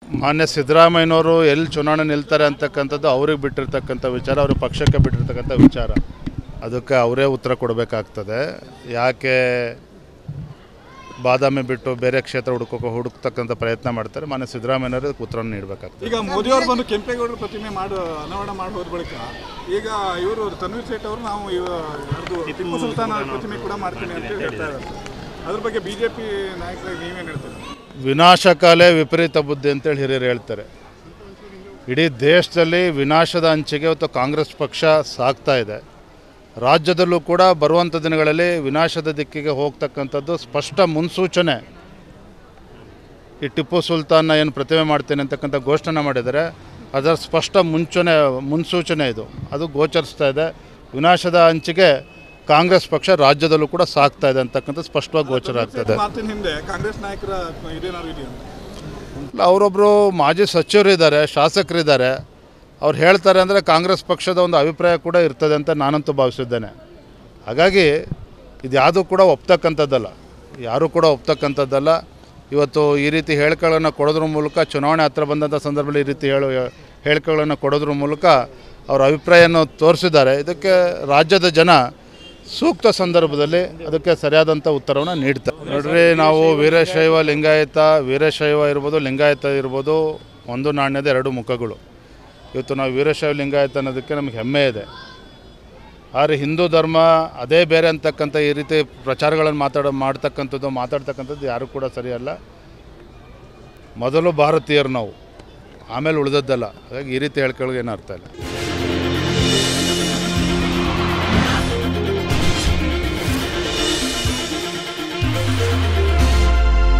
ಮಾನ್ಯ ಸಿದ್ದರಾಮಯ್ಯನವರು ಎಲ್ಲಿ ಚುನಾವಣೆ ನಿಲ್ತಾರೆ ಅಂತಕ್ಕಂಥದ್ದು ಅವ್ರಿಗೆ ಬಿಟ್ಟಿರ್ತಕ್ಕಂಥ ವಿಚಾರ ಅವ್ರ ಪಕ್ಷಕ್ಕೆ ಬಿಟ್ಟಿರ್ತಕ್ಕಂಥ ವಿಚಾರ ಅದಕ್ಕೆ ಅವರೇ ಉತ್ತರ ಕೊಡಬೇಕಾಗ್ತದೆ ಯಾಕೆ ಬಾದಾಮಿ ಬಿಟ್ಟು ಬೇರೆ ಕ್ಷೇತ್ರ ಹುಡುಕೋ ಹುಡುಕ್ತಕ್ಕಂಥ ಪ್ರಯತ್ನ ಮಾಡ್ತಾರೆ ಮಾನ್ಯ ಸಿದ್ದರಾಮಯ್ಯನವರು ಅದಕ್ಕೆ ಉತ್ತರವನ್ನು ನೀಡಬೇಕಾಗ್ತದೆ ಈಗ ಮೋದಿ ಅವರು ಬಂದು ಕೆಂಪೇಗೌಡರ ಪ್ರತಿಮೆ ಮಾಡು ಅನಾವರಣ ಮಾಡಿ ಹೋದ ಬಳಿಕ ಈಗ ಇವರು ತನ್ವೀರ್ ಸೇಠ್ ಅವರು ನಾವು ಇವ ಯಾರ್ದು ಟಿಪ್ಪು ಸುಲ್ತಾನ್ ಅವ್ರ ಪ್ರತಿಮೆ ಕೂಡ ಮಾಡ್ತೀನಿ ಅಂತ ಹೇಳಿ ಹೇಳ್ತಾ ಇದ್ದಾರೆ ಅದ್ರ ಬಗ್ಗೆ ಬಿಜೆಪಿ ನಾಯಕರಾಗಿ ನೀವೇನು ಹೇಳ್ತೀರಾ ವಿನಾಶಕಾಲೇ ವಿಪರೀತ ಬುದ್ಧಿ ಅಂತೇಳಿ ಹಿರಿಯರು ಹೇಳ್ತಾರೆ ಇಡೀ ದೇಶದಲ್ಲಿ ವಿನಾಶದ ಅಂಚಿಗೆ ಇವತ್ತು ಕಾಂಗ್ರೆಸ್ ಪಕ್ಷ ಸಾಗ್ತಾ ಇದೆ ರಾಜ್ಯದಲ್ಲೂ ಕೂಡ ಬರುವಂಥ ದಿನಗಳಲ್ಲಿ ವಿನಾಶದ ದಿಕ್ಕಿಗೆ ಹೋಗ್ತಕ್ಕಂಥದ್ದು ಸ್ಪಷ್ಟ ಮುನ್ಸೂಚನೆ ಈ ಟಿಪ್ಪು ಸುಲ್ತಾನ್ನ ಏನು ಪ್ರತಿಮೆ ಮಾಡ್ತೇನೆ ಅಂತಕ್ಕಂಥ ಘೋಷಣೆ ಮಾಡಿದ್ದಾರೆ ಅದರ ಸ್ಪಷ್ಟ ಮುಂಚೂನೆ ಮುನ್ಸೂಚನೆ ಇದು ಅದು ಗೋಚರಿಸ್ತಾ ಇದೆ ವಿನಾಶದ ಅಂಚಿಗೆ ಕಾಂಗ್ರೆಸ್ ಪಕ್ಷ ರಾಜ್ಯದಲ್ಲೂ ಕೂಡ ಸಾಗ್ತಾ ಇದೆ ಅಂತಕ್ಕಂಥ ಸ್ಪಷ್ಟವಾಗಿ ಗೋಚರ ಆಗ್ತದೆ ಮಾತಿನ ಹಿಂದೆ ಕಾಂಗ್ರೆಸ್ ನಾಯಕರ ಇದೇನಾದ್ರು ಇದೆಯಾ ಇಲ್ಲ ಅವರೊಬ್ಬರು ಮಾಜಿ ಸಚಿವರಿದ್ದಾರೆ ಶಾಸಕರಿದ್ದಾರೆ ಅವ್ರು ಹೇಳ್ತಾರೆ ಅಂದರೆ ಕಾಂಗ್ರೆಸ್ ಪಕ್ಷದ ಒಂದು ಅಭಿಪ್ರಾಯ ಕೂಡ ಇರ್ತದೆ ಅಂತ ನಾನಂತೂ ಭಾವಿಸಿದ್ದೇನೆ ಹಾಗಾಗಿ ಇದು ಯಾವುದೂ ಕೂಡ ಒಪ್ತಕ್ಕಂಥದ್ದಲ್ಲ ಯಾರೂ ಕೂಡ ಒಪ್ತಕ್ಕಂಥದ್ದಲ್ಲ ಇವತ್ತು ಈ ರೀತಿ ಹೇಳಿಕೆಗಳನ್ನು ಕೊಡೋದ್ರ ಮೂಲಕ ಚುನಾವಣೆ ಹತ್ರ ಬಂದಂಥ ಸಂದರ್ಭದಲ್ಲಿ ಈ ರೀತಿ ಹೇಳು ಹೇಳಿಕೆಗಳನ್ನು ಕೊಡೋದ್ರ ಮೂಲಕ ಅವರ ಅಭಿಪ್ರಾಯವನ್ನು ತೋರಿಸಿದ್ದಾರೆ ಇದಕ್ಕೆ ರಾಜ್ಯದ ಜನ ಸೂಕ್ತ ಸಂದರ್ಭದಲ್ಲಿ ಅದಕ್ಕೆ ಸರಿಯಾದಂಥ ಉತ್ತರವನ್ನು ನೀಡ್ತಾರೆ ನೋಡ್ರಿ ನಾವು ವೀರಶೈವ ಲಿಂಗಾಯತ ವೀರಶೈವ ಇರ್ಬೋದು ಲಿಂಗಾಯತ ಇರ್ಬೋದು ಒಂದು ನಾಣ್ಯದ ಎರಡು ಮುಖಗಳು ಇವತ್ತು ನಾವು ವೀರಶೈವ ಲಿಂಗಾಯತ ಅನ್ನೋದಕ್ಕೆ ನಮಗೆ ಹೆಮ್ಮೆ ಇದೆ ಆದರೆ ಹಿಂದೂ ಧರ್ಮ ಅದೇ ಬೇರೆ ಅಂತಕ್ಕಂಥ ಈ ರೀತಿ ಪ್ರಚಾರಗಳನ್ನು ಮಾತಾಡೋ ಮಾಡ್ತಕ್ಕಂಥದ್ದು ಮಾತಾಡ್ತಕ್ಕಂಥದ್ದು ಯಾರೂ ಕೂಡ ಸರಿಯಲ್ಲ ಮೊದಲು ಭಾರತೀಯರು ನಾವು ಆಮೇಲೆ ಉಳಿದದ್ದಲ್ಲ ಹಾಗಾಗಿ ಈ ರೀತಿ ಹೇಳ್ಕೊಳ್ಳೋಕೆ ಏನೂ ಅರ್ಥ ಇಲ್ಲ